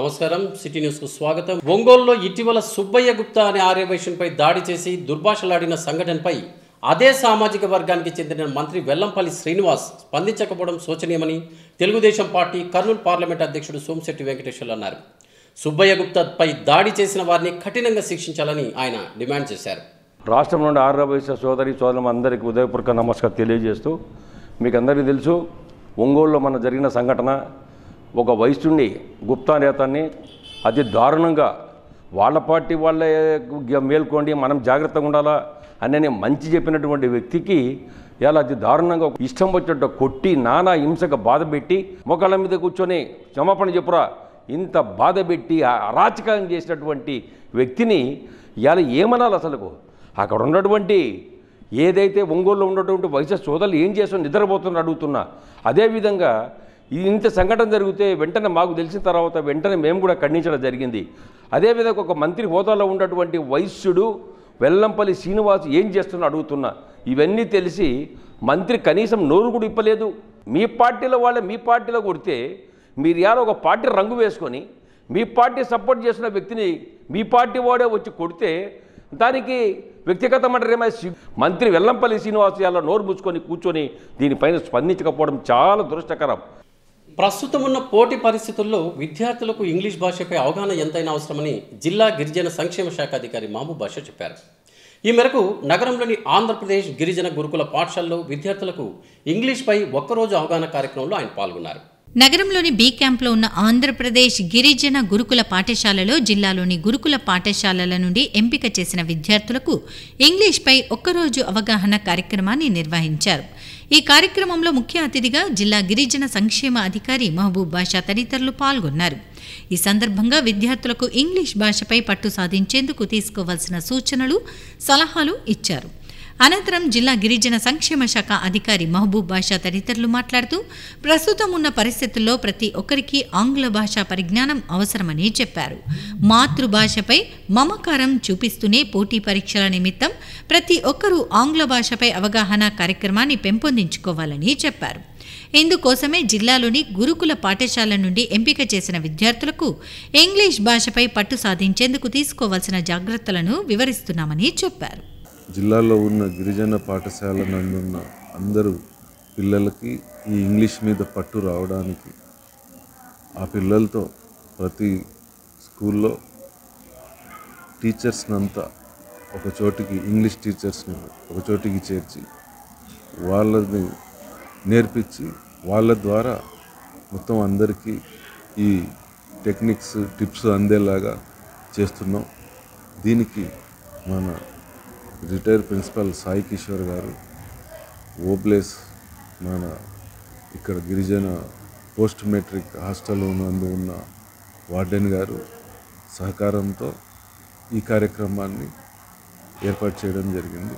నమస్కారం సిటీ న్యూస్కు స్వాగతం ఒంగోలులో ఇటీవల సుబ్బయ్య గుప్తా అనే ఆర్యవైశ్యంపై దాడి చేసి దుర్భాషలాడిన సంఘటనపై అదే సామాజిక వర్గానికి చెందిన మంత్రి వెల్లంపల్లి శ్రీనివాస్ స్పందించకపోవడం శోచనీయమని తెలుగుదేశం పార్టీ కర్నూలు పార్లమెంట్ అధ్యక్షుడు సోమిశెట్టి వెంకటేశ్వర్లు అన్నారు సుబ్బయ్య గుప్తాపై దాడి చేసిన వారిని కఠినంగా శిక్షించాలని ఆయన డిమాండ్ చేశారు రాష్ట్రం నుండి ఆర్య వయసు సోదరి సోదరులు అందరికీ ఉదయపూర్వక నమస్కారం తెలియజేస్తూ మీకు అందరికీ తెలుసు ఒంగోలులో మన జరిగిన సంఘటన ఒక వైశ్యుణ్ణి గుప్తా నేతాన్ని అతి దారుణంగా వాళ్ళ పార్టీ వాళ్ళే గ- మేల్కోండి మనం జాగ్రత్తగా ఉండాలా అని మంచి చెప్పినటువంటి వ్యక్తికి ఇలా అతి దారుణంగా ఇష్టం వచ్చినట్టు కొట్టి నానా హింసగా బాధ పెట్టి మొక్కల మీద కూర్చొని క్షమాపణ చెప్పురా ఇంత బాధ పెట్టి ఆ అరాచకం చేసినటువంటి వ్యక్తిని ఇవాళ ఏమనాలి అసలుకు అక్కడ ఉన్నటువంటి ఏదైతే ఒంగోలులో ఉన్నటువంటి వయసు సోదరులు ఏం చేస్తున్నారు నిద్రపోతున్నారు అడుగుతున్నా అదేవిధంగా ఇది ఇంత సంఘటన జరిగితే వెంటనే మాకు తెలిసిన తర్వాత వెంటనే మేము కూడా ఖండించడం జరిగింది అదేవిధంగా ఒక మంత్రి హోదాలో ఉన్నటువంటి వైశ్యుడు వెల్లంపల్లి శ్రీనివాస్ ఏం చేస్తున్నా అడుగుతున్నా ఇవన్నీ తెలిసి మంత్రి కనీసం నోరు కూడా ఇప్పలేదు మీ పార్టీలో వాళ్ళే మీ పార్టీలో కొడితే మీరు ఇవాళ ఒక పార్టీ రంగు వేసుకొని మీ పార్టీ సపోర్ట్ చేసిన వ్యక్తిని మీ పార్టీ వాడే వచ్చి కొడితే దానికి వ్యక్తిగతమైన మంత్రి వెల్లంపల్లి శ్రీనివాస్ ఇవాళ నోరు మూసుకొని కూర్చొని దీనిపైన స్పందించకపోవడం చాలా దురష్టకరం ప్రస్తుతం ఉన్న పోటీ పరిస్థితుల్లో విద్యార్థులకు ఇంగ్లీష్ భాషపై అవగాహన ఎంతైనా అవసరమని జిల్లా గిరిజన సంక్షేమ శాఖ అధికారి మహబూబ్ బాషా చెప్పారు ఈ మేరకు నగరంలోని ఆంధ్రప్రదేశ్ గిరిజన గురుకుల పాఠశాలలో విద్యార్థులకు ఇంగ్లీష్పై ఒక్కరోజు అవగాహన కార్యక్రమంలో ఆయన పాల్గొన్నారు నగరంలోని బీ క్యాంప్లో ఉన్న ఆంధ్రప్రదేశ్ గిరిజన గురుకుల పాఠశాలలో జిల్లాలోని గురుకుల పాఠశాలల నుండి ఎంపిక చేసిన విద్యార్థులకు ఇంగ్లీష్పై ఒక్కరోజు అవగాహన కార్యక్రమాన్ని నిర్వహించారు ఈ కార్యక్రమంలో ముఖ్య అతిథిగా జిల్లా గిరిజన సంక్షేమ అధికారి మహబూబ్ బాషా తదితరులు పాల్గొన్నారు ఈ సందర్భంగా విద్యార్థులకు ఇంగ్లీష్ భాషపై పట్టు సాధించేందుకు తీసుకోవాల్సిన సూచనలు సలహాలు ఇచ్చారు అనంతరం జిల్లా గిరిజన సంక్షేమ శాఖ అధికారి మహబూబ్ బాషా తదితరులు మాట్లాడుతూ ప్రస్తుతం ఉన్న పరిస్థితుల్లో ప్రతి ఒక్కరికి ఆంగ్ల భాషా పరిజ్ఞానం అవసరమని చెప్పారు మాతృభాషపై మమకారం చూపిస్తూనే పోటీ పరీక్షల నిమిత్తం ప్రతి ఒక్కరూ ఆంగ్ల భాషపై అవగాహన కార్యక్రమాన్ని పెంపొందించుకోవాలని చెప్పారు ఇందుకోసమే జిల్లాలోని గురుకుల పాఠశాల నుండి ఎంపిక చేసిన విద్యార్థులకు ఇంగ్లీష్ భాషపై పట్టు సాధించేందుకు తీసుకోవాల్సిన జాగ్రత్తలను వివరిస్తున్నామని చెప్పారు జిల్లాలో ఉన్న గిరిజన పాఠశాల నందున్న అందరూ పిల్లలకి ఈ ఇంగ్లీష్ మీద పట్టు రావడానికి ఆ పిల్లలతో ప్రతి స్కూల్లో టీచర్స్ని అంతా ఒక చోటికి ఇంగ్లీష్ టీచర్స్ని ఒక చోటికి చేర్చి వాళ్ళని నేర్పించి వాళ్ళ ద్వారా మొత్తం అందరికీ ఈ టెక్నిక్స్ టిప్స్ అందేలాగా చేస్తున్నాం దీనికి మన రిటైర్ ప్రిన్సిపల్ సాయి కిషోర్ గారు ఓబ్లేస్ మన ఇక్కడ గిరిజన పోస్ట్ మెట్రిక్ హాస్టల్ ఉన్నందు ఉన్న వార్డెన్ గారు సహకారంతో ఈ కార్యక్రమాన్ని ఏర్పాటు చేయడం జరిగింది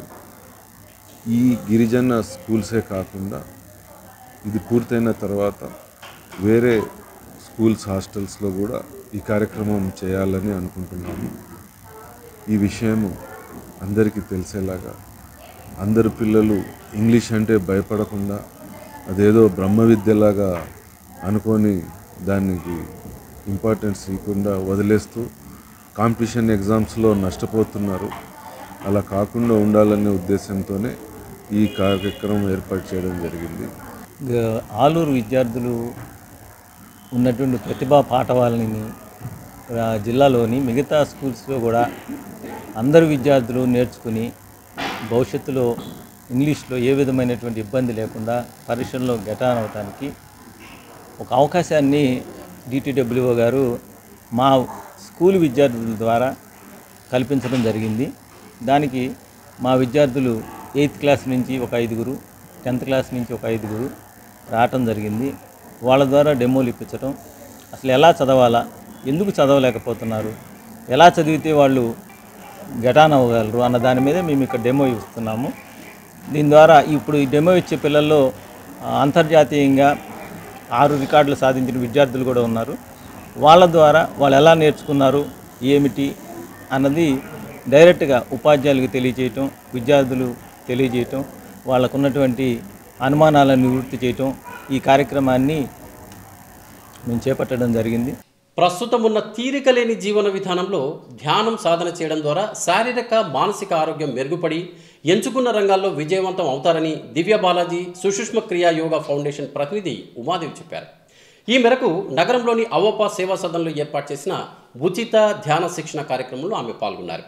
ఈ గిరిజన స్కూల్సే కాకుండా ఇది పూర్తయిన తర్వాత వేరే స్కూల్స్ హాస్టల్స్లో కూడా ఈ కార్యక్రమం చేయాలని అనుకుంటున్నాము ఈ విషయము అందరికీ తెలిసేలాగా అందరు పిల్లలు ఇంగ్లీష్ అంటే భయపడకుండా అదేదో బ్రహ్మ విద్యలాగా అనుకొని దానికి ఇంపార్టెన్స్ ఇవ్వకుండా వదిలేస్తూ కాంపిటీషన్ ఎగ్జామ్స్లో నష్టపోతున్నారు అలా కాకుండా ఉండాలనే ఉద్దేశంతోనే ఈ కార్యక్రమం ఏర్పాటు చేయడం జరిగింది గ- ఆలూరు విద్యార్థులు ఉన్నటువంటి ప్రతిభా పాఠవాలని ఆ, జిల్లాలోని మిగతా స్కూల్స్లో కూడా అందరు విద్యార్థులు నేర్చుకుని భవిష్యత్తులో ఇంగ్లీష్లో ఏ విధమైనటువంటి ఇబ్బంది లేకుండా పరీక్షల్లో గెటాన్ అవడానికి ఒక అవకాశాన్ని డిటిడబ్ల్యూఓ గారు మా స్కూల్ విద్యార్థుల ద్వారా కల్పించడం జరిగింది దానికి మా విద్యార్థులు ఎయిత్ క్లాస్ నుంచి ఒక ఐదుగురు టెన్త్ క్లాస్ నుంచి ఒక ఐదుగురు రావటం జరిగింది వాళ్ళ ద్వారా డెమోలు ఇప్పించడం అసలు ఎలా చదవాలా ఎందుకు చదవలేకపోతున్నారు ఎలా చదివితే వాళ్ళు గటాన్ అవ్వగలరు అన్న దాని మీద మేము ఇక్కడ డెమో ఇస్తున్నాము దీని ద్వారా ఇప్పుడు ఈ డెమో ఇచ్చే పిల్లల్లో ఆ, అంతర్జాతీయంగా ఆరు రికార్డులు సాధించిన విద్యార్థులు కూడా ఉన్నారు వాళ్ళ ద్వారా వాళ్ళు ఎలా నేర్చుకున్నారు ఏమిటి అన్నది డైరెక్ట్గా ఉపాధ్యాయులకు తెలియజేయటం విద్యార్థులు తెలియజేయటం వాళ్ళకు ఉన్నటువంటి అనుమానాలను నివృత్తి చేయటం ఈ కార్యక్రమాన్ని మేము చేపట్టడం జరిగింది ప్రస్తుతం ఉన్న తీరిక లేని జీవన విధానంలో ధ్యానం సాధన చేయడం ద్వారా శారీరక మానసిక ఆరోగ్యం మెరుగుపడి ఎంచుకున్న రంగాల్లో విజయవంతం అవుతారని దివ్య బాలాజీ సుషుష్మ క్రియా యోగా ఫౌండేషన్ ప్రతినిధి ఉమాదేవి చెప్పారు ఈ మేరకు నగరంలోని అవోపా సేవా సదన్లో ఏర్పాటు చేసిన ఉచిత ధ్యాన శిక్షణ కార్యక్రమంలో ఆమె పాల్గొన్నారు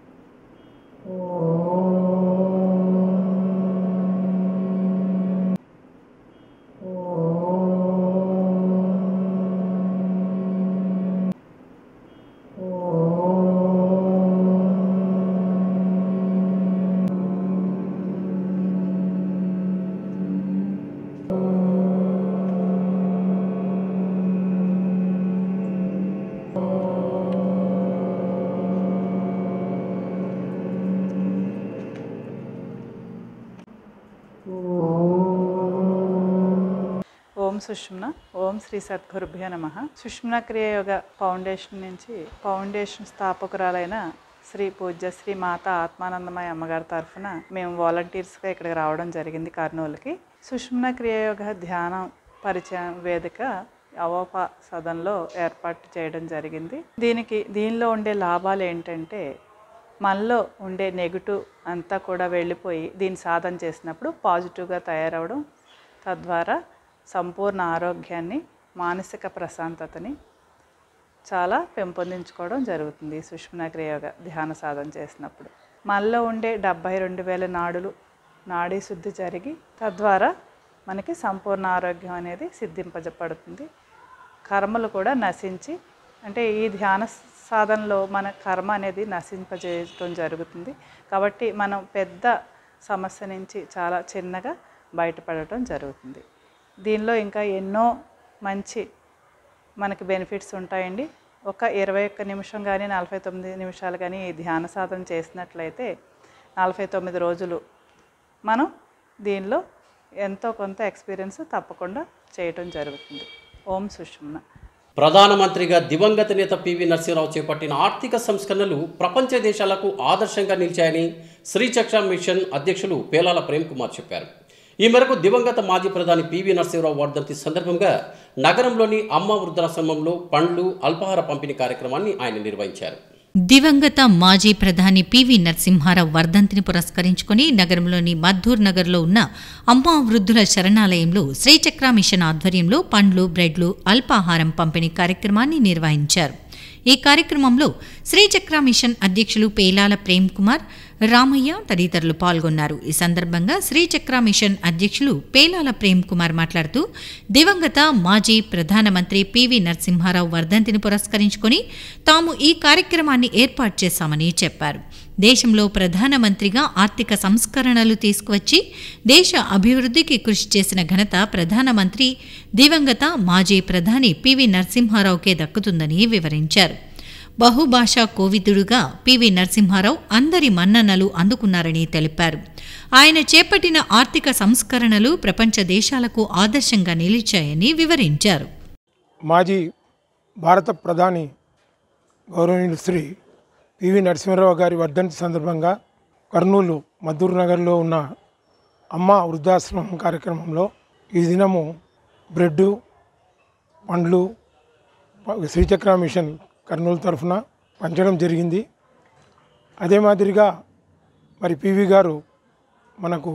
ఓం సుష్మన ఓం శ్రీ సద్గురుభ్యో నమ సుష్మన క్రియయోగ ఫౌండేషన్ నుంచి ఫౌండేషన్ స్థాపకురాలైన శ్రీ పూజ్య శ్రీ మాత ఆత్మానందమయ అమ్మగారి తరఫున మేము వాలంటీర్స్గా ఇక్కడికి రావడం జరిగింది కర్నూలుకి సుష్మన క్రియయోగ ధ్యానం పరిచయం వేదిక అవోపా సదన్లో ఏర్పాటు చేయడం జరిగింది దీనికి దీనిలో ఉండే లాభాలు ఏంటంటే మనలో ఉండే నెగిటివ్ అంతా కూడా వెళ్ళిపోయి దీన్ని సాధన చేసినప్పుడు పాజిటివ్గా తయారవడం తద్వారా సంపూర్ణ ఆరోగ్యాన్ని మానసిక ప్రశాంతతని చాలా పెంపొందించుకోవడం జరుగుతుంది ఈ సుష్మన క్రియయోగ ధ్యాన సాధన చేసినప్పుడు మనలో ఉండే డెబ్భై రెండు వేల నాడులు నాడీ శుద్ధి జరిగి తద్వారా మనకి సంపూర్ణ ఆరోగ్యం అనేది సిద్ధింపజపడుతుంది కర్మలు కూడా నశించి అంటే ఈ ధ్యాన సాధనలో మన కర్మ అనేది నశింపజేయడం జరుగుతుంది కాబట్టి మనం పెద్ద సమస్య నుంచి చాలా చిన్నగా బయటపడటం జరుగుతుంది దీనిలో ఇంకా ఎన్నో మంచి మనకి బెనిఫిట్స్ ఉంటాయండి ఒక ఇరవై ఒక్క నిమిషం కానీ నలభై తొమ్మిది నిమిషాలు కానీ ఈ ధ్యాన సాధన చేసినట్లయితే నలభై తొమ్మిది రోజులు మనం దీనిలో ఎంతో కొంత ఎక్స్పీరియన్స్ తప్పకుండా చేయటం జరుగుతుంది ఓం సుష్మన ప్రధానమంత్రిగా దివంగత నేత పివి నరసింహరావు చేపట్టిన ఆర్థిక సంస్కరణలు ప్రపంచ దేశాలకు ఆదర్శంగా నిలిచాయని శ్రీచక్ర మిషన్ అధ్యక్షులు పేలాల ప్రేమ్ కుమార్ చెప్పారు ఈ మేరకు దివంగత మాజీ ప్రధాని పివి నరసింహరావు వర్ధంతి సందర్భంగా నగరంలోని అమ్మ వృద్ధాశ్రమంలో పండ్లు అల్పాహార పంపిణీ కార్యక్రమాన్ని ఆయన నిర్వహించారు దివంగత మాజీ ప్రధాని పివి నరసింహారావు వర్ధంతిని పురస్కరించుకొని నగరంలోని మద్దూర్ నగర్లో ఉన్న అమ్మా వృద్ధుల శరణాలయంలో శ్రీచక్ర మిషన్ ఆధ్వర్యంలో పండ్లు బ్రెడ్లు అల్పాహారం పంపిణీ కార్యక్రమాన్ని నిర్వహించారు ఈ కార్యక్రమంలో శ్రీచక్ర మిషన్ అధ్యక్షులు పేలాల ప్రేమ్ కుమార్ రామయ్య తదితరులు పాల్గొన్నారు ఈ సందర్భంగా శ్రీచక్ర మిషన్ అధ్యక్షులు పేలాల ప్రేమ్ కుమార్ మాట్లాడుతూ దివంగత మాజీ ప్రధానమంత్రి పివి నరసింహారావు వర్ధంతిని పురస్కరించుకొని తాము ఈ కార్యక్రమాన్ని ఏర్పాటు చేశామని చెప్పారు దేశంలో ప్రధానమంత్రిగా ఆర్థిక సంస్కరణలు తీసుకువచ్చి దేశ అభివృద్ధికి కృషి చేసిన ఘనత ప్రధానమంత్రి దివంగత మాజీ ప్రధాని పివి నరసింహారావుకే దక్కుతుందని వివరించారు బహుభాషా కోవిదుడుగా పివి నరసింహారావు అందరి మన్ననలు అందుకున్నారని తెలిపారు ఆయన చేపట్టిన ఆర్థిక సంస్కరణలు ప్రపంచ దేశాలకు ఆదర్శంగా నిలిచాయని వివరించారు మాజీ భారత ప్రధాని గౌరవనీయులు శ్రీ పివి నరసింహారావు గారి వర్ధంతి సందర్భంగా కర్నూలు మద్దూరు నగర్లో ఉన్న అమ్మ వృద్ధాశ్రమం కార్యక్రమంలో ఈ దినము బ్రెడ్డు పండ్లు ప- శ్రీచక్ర మిషన్ కర్నూలు తరఫున పంచడం జరిగింది అదే మాదిరిగా మరి పివి గారు మనకు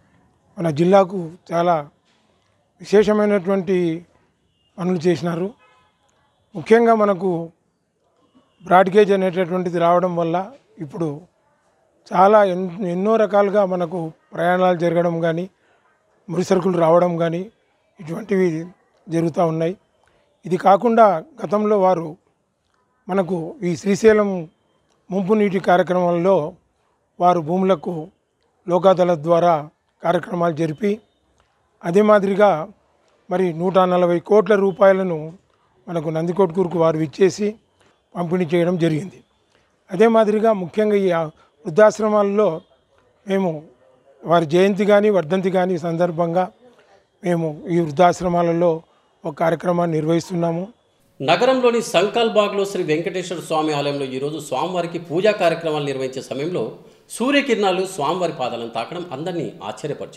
మన జిల్లాకు చాలా విశేషమైనటువంటి పనులు చేసినారు ముఖ్యంగా మనకు బ్రాడ్గేజ్ అనేటటువంటిది రావడం వల్ల ఇప్పుడు చాలా ఎన్ ఎన్నో రకాలుగా మనకు ప్రయాణాలు జరగడం కానీ ముడి సరుకులు రావడం కానీ ఇటువంటివి జరుగుతూ ఉన్నాయి ఇది కాకుండా గతంలో వారు మనకు ఈ శ్రీశైలం ముంపు నీటి కార్యక్రమంలో వారు భూములకు లోకాదాలత్ ద్వారా కార్యక్రమాలు జరిపి అదే మాదిరిగా మరి నూట నలభై కోట్ల రూపాయలను మనకు నందికొట్కూరుకు వారు ఇచ్చేసి పంపిణీ చేయడం జరిగింది అదే మాదిరిగా ముఖ్యంగా ఈ ఆ వృద్ధాశ్రమాల్లో మేము వారి జయంతి కానీ వర్ధంతి కానీ సందర్భంగా మేము ఈ వృద్ధాశ్రమాలలో ఒక కార్యక్రమాన్ని నిర్వహిస్తున్నాము నగరంలోని సంకల్బాగ్లో శ్రీ వెంకటేశ్వర స్వామి ఆలయంలో ఈరోజు స్వామివారికి పూజా కార్యక్రమాలు నిర్వహించే సమయంలో సూర్యకిరణాలు స్వామివారి పాదాలను తాకడం అందరినీ ఆశ్చర్యపరిచింది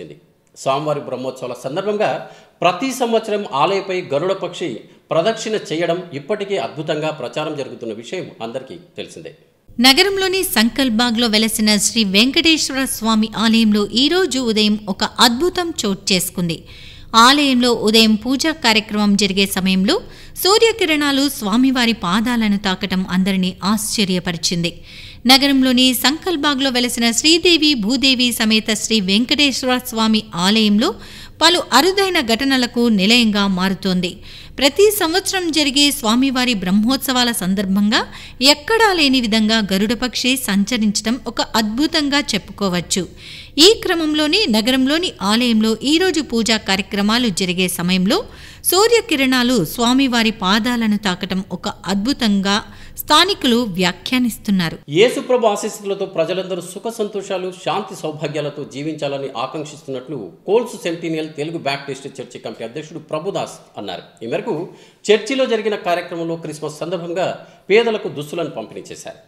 స్వామివారి బ్రహ్మోత్సవాల సందర్భంగా ప్రతి సంవత్సరం ఆలయపై గరుడ పక్షి ప్రదక్షిణ చేయడం ఇప్పటికే అద్భుతంగా ప్రచారం జరుగుతున్న విషయం అందరికీ తెలిసిందే నగరంలోని సంకల్బాగ్లో వెలసిన శ్రీ వెంకటేశ్వర స్వామి ఆలయంలో ఈరోజు ఉదయం ఒక అద్భుతం చోటు చేసుకుంది ఆలయంలో ఉదయం పూజా కార్యక్రమం జరిగే సమయంలో సూర్యకిరణాలు స్వామివారి పాదాలను తాకటం అందరినీ ఆశ్చర్యపరిచింది నగరంలోని సంకల్బాగ్లో వెలసిన శ్రీదేవి భూదేవి సమేత శ్రీ వెంకటేశ్వర స్వామి ఆలయంలో పలు అరుదైన ఘటనలకు నిలయంగా మారుతోంది ప్రతి సంవత్సరం జరిగే స్వామివారి బ్రహ్మోత్సవాల సందర్భంగా ఎక్కడా లేని విధంగా గరుడపక్షి సంచరించడం ఒక అద్భుతంగా చెప్పుకోవచ్చు ఈ క్రమంలోనే నగరంలోని ఆలయంలో ఈరోజు పూజా కార్యక్రమాలు జరిగే సమయంలో సూర్యకిరణాలు స్వామివారి పాదాలను తాకటం ఒక అద్భుతంగా స్థానికులు వ్యాఖ్యానిస్తున్నారు యేసుప్రభు ఆశీస్సులతో ప్రజలందరూ సుఖ సంతోషాలు శాంతి సౌభాగ్యాలతో జీవించాలని ఆకాంక్షిస్తున్నట్లు Coles centennial Telugu Baptist church committee అధ్యక్షుడు ప్రభుదాస్ అన్నారు ఈ మేరకు చర్చిలో జరిగిన కార్యక్రమంలో క్రిస్మస్ సందర్భంగా పేదలకు దుస్తులను పంపిణీ చేశారు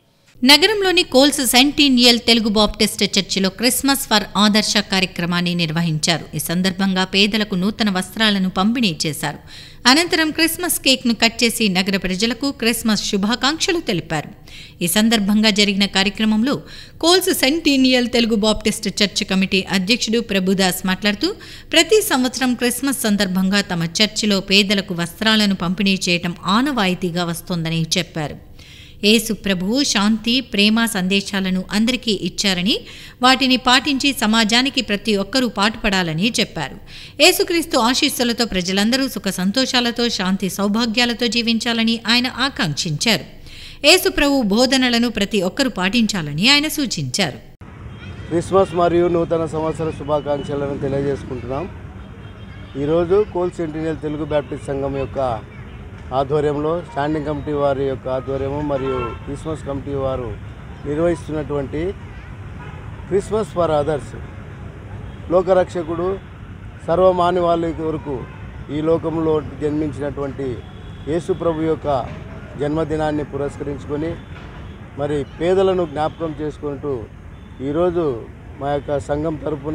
నగరంలోని కోల్స్ సెంటీనియల్ తెలుగు బాప్టిస్ట్ చర్చిలో క్రిస్మస్ ఫర్ ఆదర్శ కార్యక్రమాన్ని నిర్వహించారు ఈ సందర్భంగా పేదలకు నూతన వస్త్రాలను పంపిణీ చేశారు అనంతరం క్రిస్మస్ కేక్ను కట్ చేసి నగర ప్రజలకు క్రిస్మస్ శుభాకాంక్షలు తెలిపారు ఈ సందర్భంగా జరిగిన కార్యక్రమంలో Coles centennial Telugu Baptist church committee అధ్యక్షుడు ప్రభుదాస్ మాట్లాడుతూ ప్రతి సంవత్సరం క్రిస్మస్ సందర్భంగా తమ చర్చిలో పేదలకు వస్త్రాలను పంపిణీ చేయటం ఆనవాయితీగా వస్తోందని చెప్పారు యేసు ప్రభువు శాంతి ప్రేమ సందేశాలను అందరికీ ఇచ్చారని వాటిని పాటించి సమాజానికి ప్రతి ఒక్కరూ పాటుపడాలని చెప్పారు యేసుక్రీస్తు ఆశీస్సులతో ప్రజలందరూ సుఖ సంతోషాలతో శాంతి సౌభాగ్యాలతో జీవించాలని ఆయన ఆకాంక్షించారు యేసు ప్రభు బోధనలను ప్రతి ఒక్కరూ పాటించాలని ఆయన సూచించారు క్రిస్మస్ మరియు నూతన సంవత్సర శుభాకాంక్షలను తెలియజేసుకుంటున్నాం ఈరోజు కోల్ సెంటినియల్ తెలుగు బ్యాప్టిస్ట్ సంఘం యొక్క ఆధ్వర్యంలో స్టాండింగ్ కమిటీ వారి యొక్క ఆధ్వర్యము మరియు క్రిస్మస్ కమిటీ వారు నిర్వహిస్తున్నటువంటి క్రిస్మస్ ఫర్ అదర్స్ లోకరక్షకుడు సర్వమానవాళి కొరకు ఈ లోకంలో జన్మించినటువంటి యేసు ప్రభు యొక్క జన్మదినాన్ని పురస్కరించుకొని మరి పేదలను జ్ఞాపకం చేసుకుంటూ ఈరోజు మా యొక్క సంఘం తరపున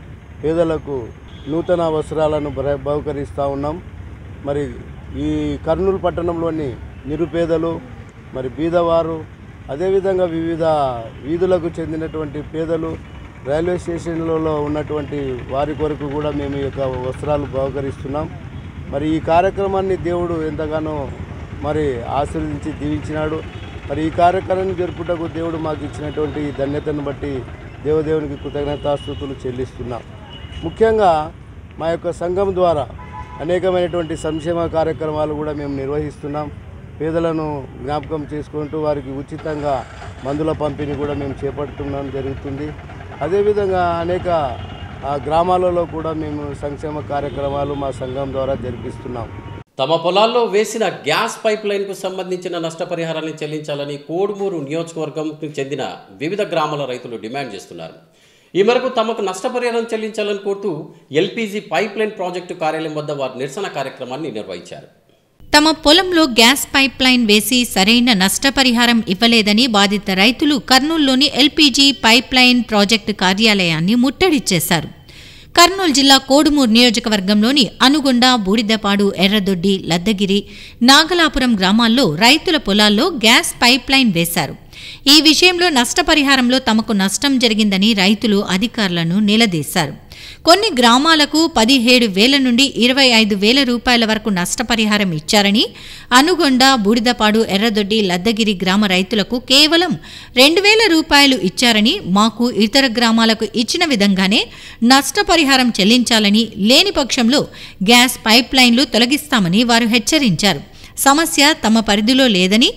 పేదలకు నూతన వస్త్రాలను బహ- బహుకరిస్తూ ఉన్నాం మరి ఈ కర్నూలు పట్టణంలోని నిరుపేదలు మరి బీదవారు అదేవిధంగా వివిధ వీధులకు చెందినటువంటి పేదలు రైల్వే స్టేషన్లలో ఉన్నటువంటి వారి కొరకు కూడా మేము ఈ యొక్క వస్త్రాలు బహుకరిస్తున్నాం మరి ఈ కార్యక్రమాన్ని దేవుడు ఎంతగానో మరి ఆశీర్వదించి దీవించినాడు మరి ఈ కార్యక్రమాన్ని జరుపుటకు దేవుడు మాకు ఇచ్చినటువంటి ఈ ధన్యతను బట్టి దేవదేవునికి కృతజ్ఞతాస్థుతులు చెల్లిస్తున్నాం ముఖ్యంగా మా యొక్క సంఘం ద్వారా అనేకమైనటువంటి సంక్షేమ కార్యక్రమాలు కూడా మేము నిర్వహిస్తున్నాం పేదలను జ్ఞాపకం చేసుకుంటూ వారికి ఉచితంగా మందుల పంపిణీ కూడా మేము చేపడుతున్నాం జరుగుతుంది అదేవిధంగా అనేక ఆ, గ్రామాలలో కూడా మేము సంక్షేమ కార్యక్రమాలు మా సంఘం ద్వారా జరిపిస్తున్నాం తమ పొలాల్లో వేసిన గ్యాస్ పైప్ లైన్కు సంబంధించిన నష్టపరిహారాన్ని చెల్లించాలని కోడుమూరు నియోజకవర్గంకు చెందిన వివిధ గ్రామాల రైతులు డిమాండ్ చేస్తున్నారు ఈ మేరకు తమకు నష్టపరిహారం చెల్లించాలని కోరుతూ ఎల్పీజీ పైప్ లైన్ ప్రాజెక్టు కార్యాలయం వద్ద వారు నిరసన కార్యక్రమాన్ని నిర్వహించారు తమ పొలంలో గ్యాస్ పైప్ లైన్ వేసి సరైన నష్టపరిహారం ఇవ్వలేదని బాధిత రైతులు కర్నూలులోని ఎల్పీజీ పైప్ లైన్ ప్రాజెక్టు కార్యాలయాన్ని ముట్టడిచ్చేశారు కర్నూలు జిల్లా కోడుమూరు నియోజకవర్గంలోని అనుగొండ బూడిదపాడు ఎర్రదొడ్డి లద్దగిరి నాగలాపురం గ్రామాల్లో రైతుల పొలాల్లో గ్యాస్ పైప్ లైన్ వేశారు ఈ విషయంలో నష్టపరిహారంలో తమకు నష్టం జరిగిందని రైతులు అధికారులను నిలదీశారు కొన్ని గ్రామాలకు పదిహేడు వేల నుండి ఇరవై ఐదు వేల రూపాయల వరకు నష్టపరిహారం ఇచ్చారని అనుగొండ బూడిదపాడు ఎర్రదొడ్డి లద్దగిరి గ్రామ రైతులకు కేవలం రెండు వేల రూపాయలు ఇచ్చారని మాకు ఇతర గ్రామాలకు ఇచ్చిన విధంగానే నష్టపరిహారం చెల్లించాలని లేని పక్షంలో గ్యాస్ పైప్ లైన్లు తొలగిస్తామని వారు హెచ్చరించారు సమస్య తమ పరిధిలో లేదని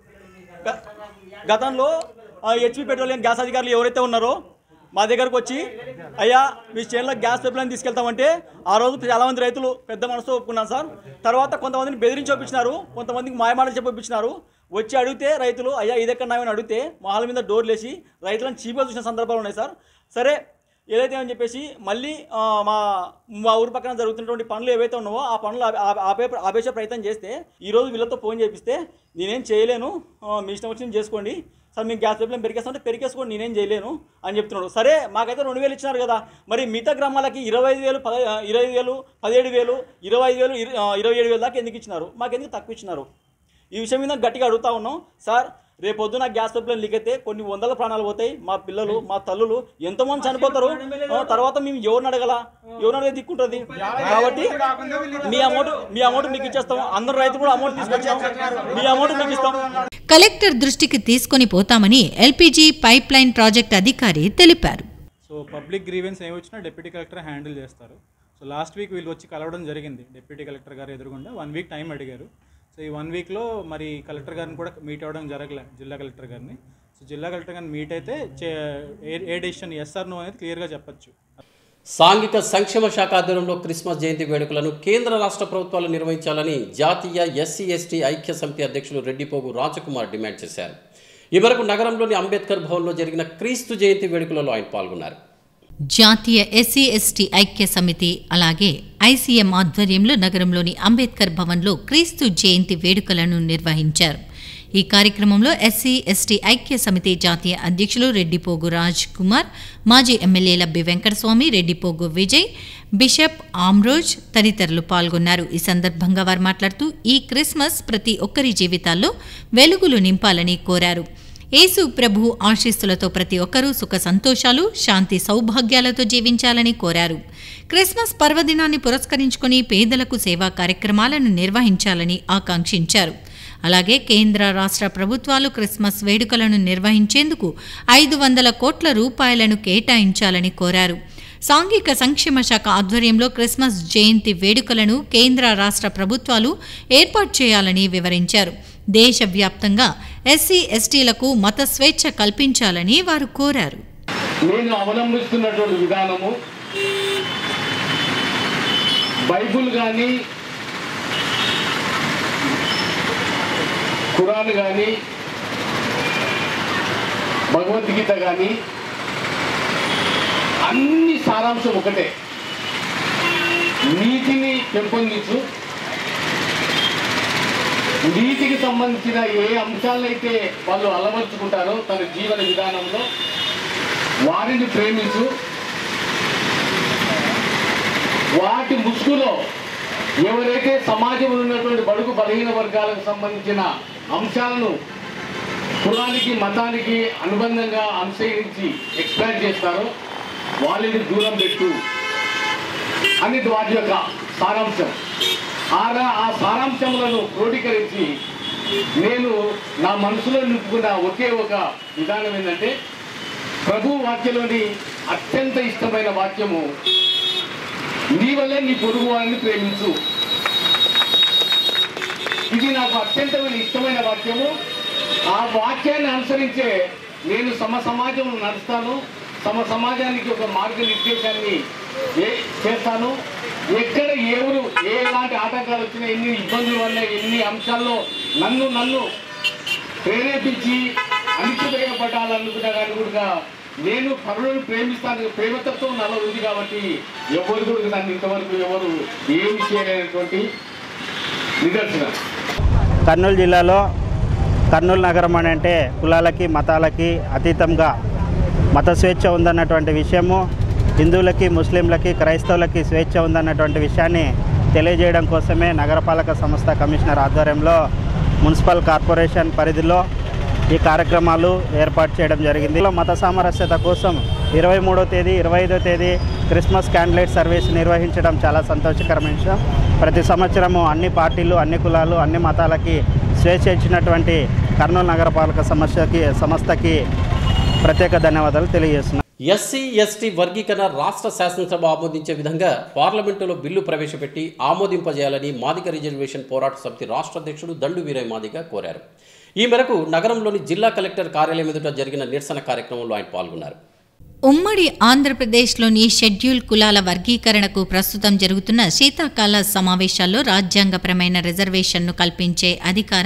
గ- గతంలో హెచ్పి పెట్రోలియం గ్యాస్ అధికారులు ఎవరైతే ఉన్నారో మా దగ్గరకు వచ్చి అయ్యా మీ చేనులో గ్యాస్ పైప్ లైన్ తీసుకెళ్తామంటే ఆ రోజు చాలామంది రైతులు పెద్ద మనసుతో ఒప్పుకున్నారు సార్ తర్వాత కొంతమందిని బెదిరించి ఒప్పించినారు కొంతమందికి మాయమాటలు చెప్పి ఒప్పించినారు వచ్చి అడిగితే రైతులు అయ్యా ఇది ఎక్కడ నాయని అడిగితే మాల మీద డోర్లు వేసి రైతులను చీప్గా చూసిన సందర్భాలు ఉన్నాయి సార్ సరే ఏదైతే అని చెప్పేసి మళ్ళీ ఆ, మా మా ఊరు పక్కన జరుగుతున్నటువంటి పనులు ఏవైతే ఉన్నావో ఆ పనులు ఆపే- ఆపే- ఆపే ఆపేసే ప్రయత్నం చేస్తే ఈ రోజు వీళ్ళతో ఫోన్ చేపిస్తే నేనేం చేయలేను ఆ, మీ ఇష్టం వచ్చింది చేసుకోండి సార్ మేము గ్యాస్ పైప్ లైన్ పెరిగేస్తామంటే పెరిగేసుకోండి నేనేం చేయలేను అని చెప్తున్నాడు సరే మాకైతే రెండు వేలు ఇచ్చినారు కదా మరి మిగతా గ్రామాలకి ఇరవై ఐదు వేలు పద ఇరవై ఐదు వేలు పదిహేడు వేలు ఇరవై ఐదు వేలు ఇర- ఆ, ఇరవై ఏడు వేలు దాకా ఎందుకు ఇచ్చినారు మాకెందుకు తక్కువ ఇచ్చినారు ఈ విషయం మీద గట్టిగా అడుగుతా ఉన్నాం సార్ రేపొద్దున గ్యాస్ పైప్ లైన్ లీక్ అయితే కొన్ని వందల ప్రాణాలు పోతాయి మా పిల్లలు మా తల్లులు ఎంతోమంది చనిపోతారు ఆ, తర్వాత మేము ఎవరిని అడగల ఎవరిని అడిగే దిక్కుంటుంది కాబట్టి మీ అమౌంట్ మీ అమౌంట్ మీకు ఇచ్చేస్తాం అందరు రైతులు కూడా అమౌంట్ తీసుకొచ్చాం మీ అమౌంట్ మీకు ఇస్తాం కలెక్టర్ దృష్టికి తీసుకొని పోతామని ఎల్పీజీ పైప్ లైన్ ప్రాజెక్ట్ అధికారి తెలిపారు సో పబ్లిక్ గ్రీవెన్స్ ఏమి వచ్చినా డిప్యూటీ కలెక్టర్ హ్యాండిల్ చేస్తారు సో లాస్ట్ వీక్ వీళ్ళు వచ్చి కలవడం జరిగింది డిప్యూటీ కలెక్టర్ గారు ఎదురుగుండా వన్ వీక్ టైం అడిగారు సో ఈ వన్ వీక్లో మరి కలెక్టర్ గారిని కూడా మీట్ అవ్వడం జరగలే జిల్లా కలెక్టర్ గారిని సో జిల్లా కలెక్టర్ గారిని మీట్ అయితే చే- ఏ ఏ డెసిషన్ ఎస్ఆర్ నో అనేది క్లియర్గా చెప్పొచ్చు సాంఘిక సంక్షేమ శాఖ ఆధ్వర్యంలో క్రిస్మస్ జయంతి వేడుకలను కేంద్ర రాష్ట్ర ప్రభుత్వాలు నిర్వహించాలని జాతీయ ఎస్సీ ఎస్టీ ఐక్య సమితి అధ్యక్షులు రెడ్డిపోగు రాజకుమార్ డిమాండ్ చేశారు ఈ మేరకు నగరంలోని అంబేద్కర్ భవన్లో జరిగిన క్రీస్తు జయంతి వేడుకలలో ఆయన పాల్గొన్నారు జాతీయ ఎస్సీ ఎస్టీ ఐక్య సమితి అలాగే ఐసీఎం ఆధ్వర్యంలో నగరంలోని అంబేద్కర్ భవన్లో క్రీస్తు జయంతి వేడుకలను నిర్వహించారు ఈ కార్యక్రమంలో ఎస్సీ ఎస్టీ ఐక్య సమితి జాతీయ అధ్యక్షులు రెడ్డిపోగు రాజ్ కుమార్ మాజీ ఎమ్మెల్యేల బి వెంకటస్వామి రెడ్డిపోగు విజయ్ బిషప్ ఆమ్రోజ్ తదితరులు పాల్గొన్నారు ఈ సందర్భంగా వారు మాట్లాడుతూ ఈ క్రిస్మస్ ప్రతి ఒక్కరి జీవితాల్లో వెలుగులు నింపాలని కోరారు యేసు ప్రభు ఆశీస్సులతో ప్రతి ఒక్కరూ సుఖ సంతోషాలు శాంతి సౌభాగ్యాలతో జీవించాలని కోరారు క్రిస్మస్ పర్వదినాన్ని పురస్కరించుకొని పేదలకు సేవా కార్యక్రమాలను నిర్వహించాలని ఆకాంక్షించారు అలాగే కేంద్ర రాష్ట్ర ప్రభుత్వాలు క్రిస్మస్ వేడుకలను నిర్వహించేందుకు ఐదు వందల కోట్ల రూపాయలను కేటాయించాలని కోరారు సాంఘిక సంక్షేమ శాఖ ఆధ్వర్యంలో క్రిస్మస్ జయంతి వేడుకలను కేంద్ర రాష్ట్ర ప్రభుత్వాలు ఏర్పాటు చేయాలని వివరించారు దేశవ్యాప్తంగా ఎస్సీ ఎస్టీలకు మత స్వేచ్ఛ కల్పించాలని వారు కోరారు నేను అవలంబిస్తున్నటువంటి విధానము బైబుల్ కానీ ఖురాన్ కానీ భగవద్గీత కానీ అన్ని సారాంశం ఒకటే నీతిని పెంపొందించు నీతికి సంబంధించిన ఏ అంశాలైతే వాళ్ళు అలవర్చుకుంటారో తన జీవన విధానంలో వారిని ప్రేమించు వాటి ముసుగులో ఎవరైతే సమాజంలో ఉన్నటువంటి బడుగు బలహీన వర్గాలకు సంబంధించిన అంశాలను కులానికి మతానికి అనుబంధంగా అనుసరించి ఎక్స్ప్లెయిన్ చేస్తారో వాళ్ళని దూరం పెట్టు అనేది వాటి యొక్క సారాంశం ఆ రా- ఆ సారాంశములను క్రోడీకరించి నేను నా మనసులో నింపుకున్న ఒకే ఒక విధానం ఏంటంటే ప్రభు వాక్యలోని అత్యంత ఇష్టమైన వాక్యము నీ వల్లే నీ పొరుగు వారిని ప్రేమించు ఇది నాకు అత్యంతమైన ఇష్టమైన వాక్యము ఆ వాక్యాన్ని అనుసరించే నేను సమ సమాజంలో నడుస్తాను సమ సమాజానికి ఒక మార్గనిర్దేశాన్ని ఏ చేస్తాను ఎక్కడ ఎవరు ఏ ఎలాంటి ఆటంకాలు వచ్చినా ఎన్ని ఇబ్బందులు వల్ల ఎన్ని అంశాల్లో నన్ను నన్ను ప్రేరేపించి అణిచివేయబడాలనుకున్నా కానీ కూడా నేను పరులను ప్రేమిస్తాను ప్రేమతత్వం నాలో ఉంది కాబట్టి ఎవరు కూడా నన్ను ఇంతవరకు ఎవరు ఏమి చేయలేనటువంటి నిదర్శనం కర్నూలు జిల్లాలో కర్నూలు నగరం అని అంటే కులాలకి మతాలకి అతీతంగా మత స్వేచ్ఛ ఉందన్నటువంటి విషయము హిందువులకి ముస్లింలకి క్రైస్తవులకి స్వేచ్ఛ ఉందన్నటువంటి విషయాన్ని తెలియజేయడం కోసమే నగరపాలక సంస్థ కమిషనర్ ఆధ్వర్యంలో మున్సిపల్ కార్పొరేషన్ పరిధిలో ఈ కార్యక్రమాలు ఏర్పాటు చేయడం జరిగింది ఇందులో మత సామరస్యత కోసం ఇరవై మూడో తేదీ ఇరవై ఐదో తేదీ క్రిస్మస్ క్యాండిలైట్ సర్వీస్ నిర్వహించడం చాలా సంతోషకరమైన విషయం ప్రతి సంవత్సరము అన్ని పార్టీలు అన్ని కులాలు అన్ని మతాలకి స్వేచ్ఛ ఇచ్చినటువంటి కర్నూలు నగరపాలక సమస్యకి సంస్థకి ప్రత్యేక ధన్యవాదాలు తెలియజేస్తున్నాను ఎస్సీ ఎస్టీ వర్గీకరణ రాష్ట్ర శాసనసభ ఆమోదించే విధంగా పార్లమెంటులో బిల్లు ప్రవేశపెట్టి ఆమోదింపజేయాలని మాదిగ రిజర్వేషన్ పోరాట సమితి రాష్ట్ర అధ్యక్షుడు దండు వీరయ్య మాదిగ కోరారు ఈ మేరకు నగరంలోని జిల్లా కలెక్టర్ కార్యాలయం ఎదుట జరిగిన నిరసన కార్యక్రమంలో ఆయన పాల్గొన్నారు ఉమ్మడి ఆంధ్రప్రదేశ్లోని షెడ్యూల్ కులాల వర్గీకరణకు ప్రస్తుతం జరుగుతున్న శీతాకాల సమావేశాల్లో రాజ్యాంగపరమైన రిజర్వేషన్ను కల్పించే అధికారం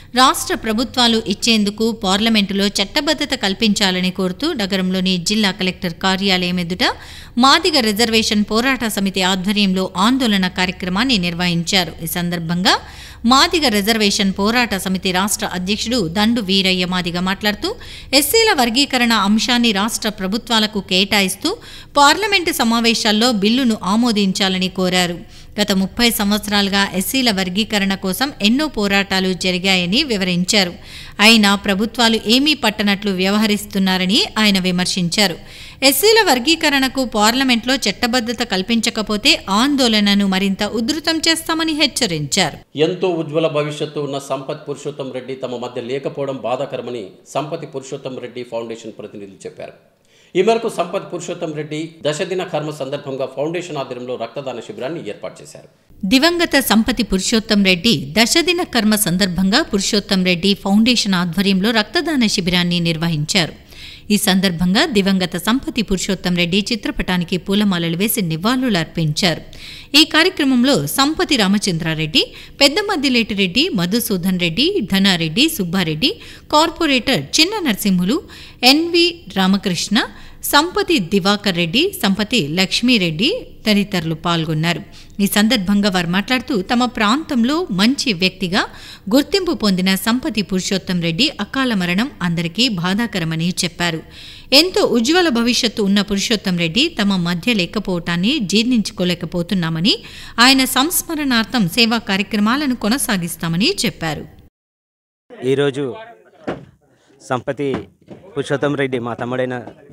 రాష్ట్ర ప్రభుత్వాలు ఇచ్చేందుకు పార్లమెంటులో చట్టబద్ధత కల్పించాలని కోరుతూ నగరంలోని జిల్లా కలెక్టర్ కార్యాలయం ఎదుట మాదిగ రిజర్వేషన్ పోరాట సమితి ఆధ్వర్యంలో ఆందోళన కార్యక్రమాన్ని నిర్వహించారు ఈ సందర్భంగా మాదిగ రిజర్వేషన్ పోరాట సమితి రాష్ట్ర అధ్యక్షుడు దండు వీరయ్య మాదిగ మాట్లాడుతూ ఎస్సీల వర్గీకరణ అంశాన్ని రాష్ట్ర ప్రభుత్వాలకు కేటాయిస్తూ పార్లమెంటు సమావేశాల్లో బిల్లును ఆమోదించాలని కోరారు గత ముప్పై సంవత్సరాలుగా ఎస్సీల వర్గీకరణ కోసం ఎన్నో పోరాటాలు జరిగాయని వివరించారు అయినా ప్రభుత్వాలు ఏమీ పట్టనట్లు వ్యవహరిస్తున్నారని ఆయన విమర్శించారు ఎస్సీల వర్గీకరణకు పార్లమెంట్లో చట్టబద్ధత కల్పించకపోతే ఆందోళనను మరింత ఉధృతం చేస్తామని హెచ్చరించారు ఎంతో ఉజ్వల భవిష్యత్తు ఉన్న సంపత్ పురుషోత్తం రెడ్డి తమ మధ్య లేకపోవడం బాధాకరమని సంపతి పురుషోత్తం రెడ్డి ఫౌండేషన్ ప్రతినిధులు చెప్పారు ఈ మేరకు సంపత్ పురుషోత్తం రెడ్డి దశదిన కర్మ సందర్భంగా ఫౌండేషన్ ఆధ్వర్యంలో రక్తదాన శిబిరాన్ని ఏర్పాటు చేశారు దివంగత సంపతి పురుషోత్తం రెడ్డి దశదిన కర్మ సందర్భంగా పురుషోత్తం రెడ్డి ఫౌండేషన్ ఆధ్వర్యంలో రక్తదాన శిబిరాన్ని నిర్వహించారు ఈ సందర్భంగా దివంగత సంపతి పురుషోత్తం రెడ్డి చిత్రపటానికి పూలమాలలు వేసి నివాళులు అర్పించారు ఈ కార్యక్రమంలో సంపతి రామచంద్రారెడ్డి పెద్దమద్దిలేటి రెడ్డి మధుసూదన్ రెడ్డి ధనారెడ్డి సుబ్బారెడ్డి కార్పొరేటర్ చిన్న నరసింహులు ఎన్వి రామకృష్ణ సంపతి దివాకర్ రెడ్డి సంపతి లక్ష్మీరెడ్డి తదితరులు పాల్గొన్నారు ఈ సందర్భంగా వారు మాట్లాడుతూ తమ ప్రాంతంలో మంచి వ్యక్తిగా గుర్తింపు పొందిన సంపతి పురుషోత్తం రెడ్డి అకాల మరణం అందరికీ బాధాకరమని చెప్పారు ఎంతో ఉజ్వల భవిష్యత్తు ఉన్న పురుషోత్తం రెడ్డి తమ మధ్య లేకపోవటాన్ని జీర్ణించుకోలేకపోతున్నామని ఆయన సంస్మరణార్థం సేవా కార్యక్రమాలను కొనసాగిస్తామని చెప్పారు ఈరోజు సంపతి పురుషోత్తం రెడ్డి మా తమ్ముడైన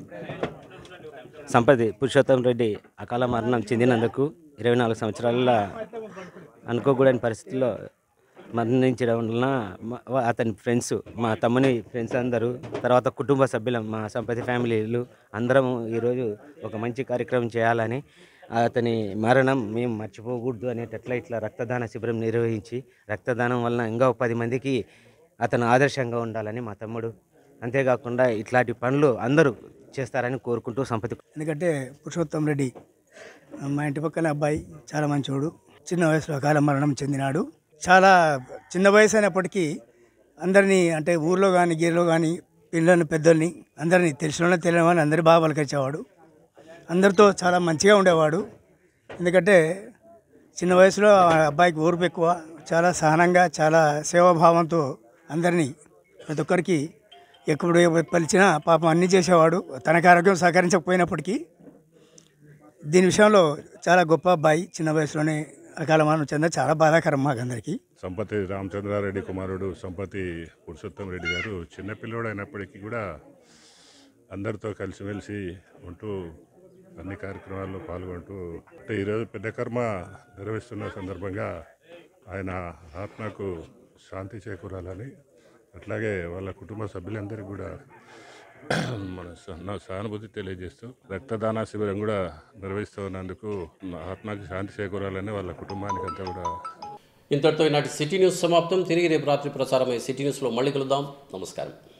సంపతి పురుషోత్తం రెడ్డి అకాల మరణం చెందినందుకు ఇరవై నాలుగు సంవత్సరాల అనుకోకూడని పరిస్థితుల్లో మరణించడం వలన మా- అతని ఫ్రెండ్స్ మా తమ్ముని ఫ్రెండ్స్ అందరూ తర్వాత కుటుంబ సభ్యులం మా సంపతి ఫ్యామిలీలు అందరం ఈరోజు ఒక మంచి కార్యక్రమం చేయాలని అతని మరణం మేము మర్చిపోకూడదు అనేటట్ల ఇట్లా రక్తదాన శిబిరం నిర్వహించి రక్తదానం వలన ఇంకా ఒక పది మందికి అతను ఆదర్శంగా ఉండాలని మా తమ్ముడు అంతేకాకుండా ఇట్లాంటి పనులు అందరూ చేస్తారని కోరుకుంటూ సంపతి ఎందుకంటే పురుషోత్తం రెడ్డి మా ఇంటి పక్కన అబ్బాయి చాలా మంచోడు చిన్న వయసులో అకాల మరణం చెందినాడు చాలా చిన్న వయసు అయినప్పటికీ అందరినీ అంటే ఊర్లో కానీ గీరలో కానీ పిల్లల్ని పెద్దల్ని అందరినీ తెలిసిన వాళ్ళని తెలియని వాళ్ళని అందరి బాగా పలకరించేవాడు అందరితో చాలా మంచిగా ఉండేవాడు ఎందుకంటే చిన్న వయసులో ఆ అబ్బాయికి ఓర్పు ఎక్కువ చాలా సహనంగా చాలా సేవాభావంతో అందరినీ ప్రతి ఒక్కరికి ఎప్పుడు పలిచినా పాపం అన్నీ చేసేవాడు తనకు ఆరోగ్యం సహకరించకపోయినప్పటికీ దీని విషయంలో చాలా గొప్ప అబ్బాయి చిన్న వయసులోనే అకాల మరణం చెంద చాలా బాధాకరం మాకు అందరికీ సంపతి రామచంద్రారెడ్డి కుమారుడు సంపతి పురుషోత్తం రెడ్డి గారు చిన్నపిల్లోడు అయినప్పటికీ కూడా అందరితో కలిసిమెలిసి ఉంటూ అన్ని కార్యక్రమాల్లో పాల్గొంటూ అంటే ఈరోజు పెద్ద కర్మ నిర్వహిస్తున్న సందర్భంగా ఆయన ఆత్మకు శాంతి చేకూరాలని అట్లాగే వాళ్ళ కుటుంబ సభ్యులందరికీ కూడా మన స- నా సానుభూతి తెలియజేస్తూ రక్తదాన శిబిరం కూడా నిర్వహిస్తున్నందుకు ఆత్మకి శాంతి చేకూరాలని వాళ్ళ కుటుంబానికి అంతా కూడా ఇంతటితో ఈనాటి సిటీ న్యూస్ సమాప్తం తిరిగి రేపు రాత్రి ప్రసారమయ్యే సిటీ న్యూస్లో మళ్ళీ కలుద్దాం నమస్కారం